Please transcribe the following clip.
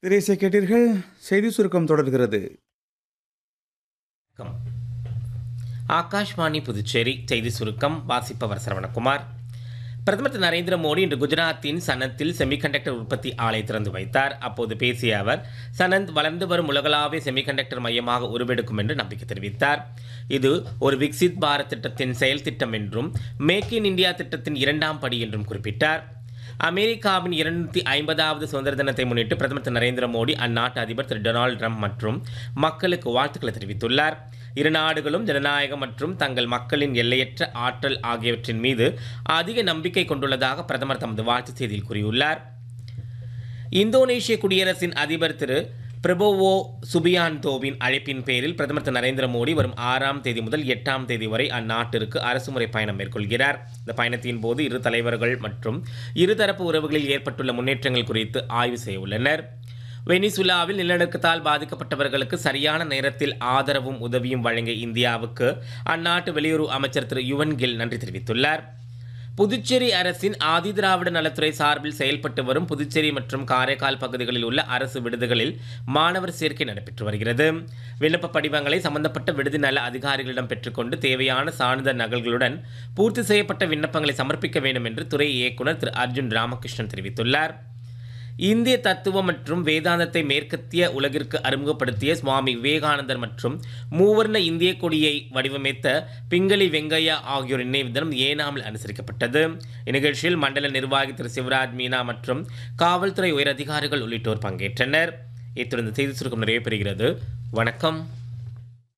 திரேசை கேட்டீர்கள் செய்தி சுருக்கம் தொடர்கிறது வணக்கம் ஆகாஷ்வாணி புதுச்சேரி செய்தி சுருக்கம் வாசிப்பவர் சரவணகுமார் பிரதமர் திரு நரேந்திர மோடி இன்று குஜராத்தின் சனத்தில் செமிகண்டக்டர் உற்பத்தி ஆலை திறந்து வைத்தார் அப்போது பேசிய அவர் சனந்த் வளர்ந்து வரும் உலகளாவிய செமிகண்டக்டர் மையமாக உருவெடுக்கும் என்று நம்பிக்கை தெரிவித்தார் இது ஒரு விக்சித் பாரத் திட்டத்தின் செயல் திட்டம் என்றும் மேக் இன் இந்தியா திட்டத்தின் இரண்டாம் படி என்றும் குறிப்பிட்டார் அமெரிக்காவின் இருநூத்தி ஐம்பதாவது சுதந்திர தினத்தை முன்னிட்டு பிரதமர் திரு நரேந்திர மோடி அந்நாட்டு அதிபர் திரு டொனால்டு ட்ரம்ப் மற்றும் மக்களுக்கு வாழ்த்துக்களை தெரிவித்துள்ளார் இரு நாடுகளும் ஜனநாயகம் மற்றும் தங்கள் மக்களின் எல்லையற்ற ஆற்றல் ஆகியவற்றின் மீது அதிக நம்பிக்கை கொண்டுள்ளதாக பிரதமர் தமது வாழ்த்து செய்தியில் கூறியுள்ளார் இந்தோனேஷிய குடியரசின் அதிபர் திரு பிரபோவோ சுபியான்தோவின் அழைப்பின் பேரில் பிரதமர் திரு நரேந்திர மோடி வரும் ஆறாம் தேதி முதல் எட்டாம் தேதி வரை அந்நாட்டிற்கு அரசுமுறை பயணம் மேற்கொள்கிறார் இந்த பயணத்தின் போது இரு தலைவர்கள் மற்றும் இருதரப்பு உறவுகளில் ஏற்பட்டுள்ள முன்னேற்றங்கள் குறித்து ஆய்வு செய்ய உள்ளனர் வெனிசுலாவில் நிலநடுக்கத்தால் பாதிக்கப்பட்டவர்களுக்கு சரியான நேரத்தில் ஆதரவும் உதவியும் வழங்கிய இந்தியாவுக்கு அந்நாட்டு வெளியுறவு அமைச்சர் திரு யுவன் கில் நன்றி தெரிவித்துள்ளார் புதுச்சேரி அரசின் ஆதிதிராவிட நலத்துறை சார்பில் செயல்பட்டு வரும் புதுச்சேரி மற்றும் காரைக்கால் பகுதிகளில் உள்ள அரசு விடுதிகளில் மாணவர் சேர்க்கை நடைபெற்று வருகிறது விண்ணப்ப படிவங்களை சம்பந்தப்பட்ட விடுதி நல அதிகாரிகளிடம் பெற்றுக்கொண்டு தேவையான சான்றிதழ் நகல்களுடன் பூர்த்தி செய்யப்பட்ட விண்ணப்பங்களை சமர்ப்பிக்க வேண்டும் என்று துறை இயக்குனர் திரு அர்ஜுன் ராமகிருஷ்ணன் தெரிவித்துள்ளார் இந்திய தத்துவம் மற்றும் வேதாந்தத்தை மேற்கத்திய உலகிற்கு அறிமுகப்படுத்திய சுவாமி விவேகானந்தர் மற்றும் மூவர்ண இந்திய கொடியை வடிவமைத்த பிங்களி வெங்கையா ஆகியோர் நினைவு தினம் ஏனாமில் அனுசரிக்கப்பட்டது இந்நிகழ்ச்சியில் மண்டல நிர்வாகி திரு சிவராஜ் மீனா மற்றும் காவல்துறை உயரதிகாரிகள் உள்ளிட்டோர் பங்கேற்றனர் இத்துடன் இந்த செய்தி சுருக்கம் நிறைவு பெறுகிறது வணக்கம்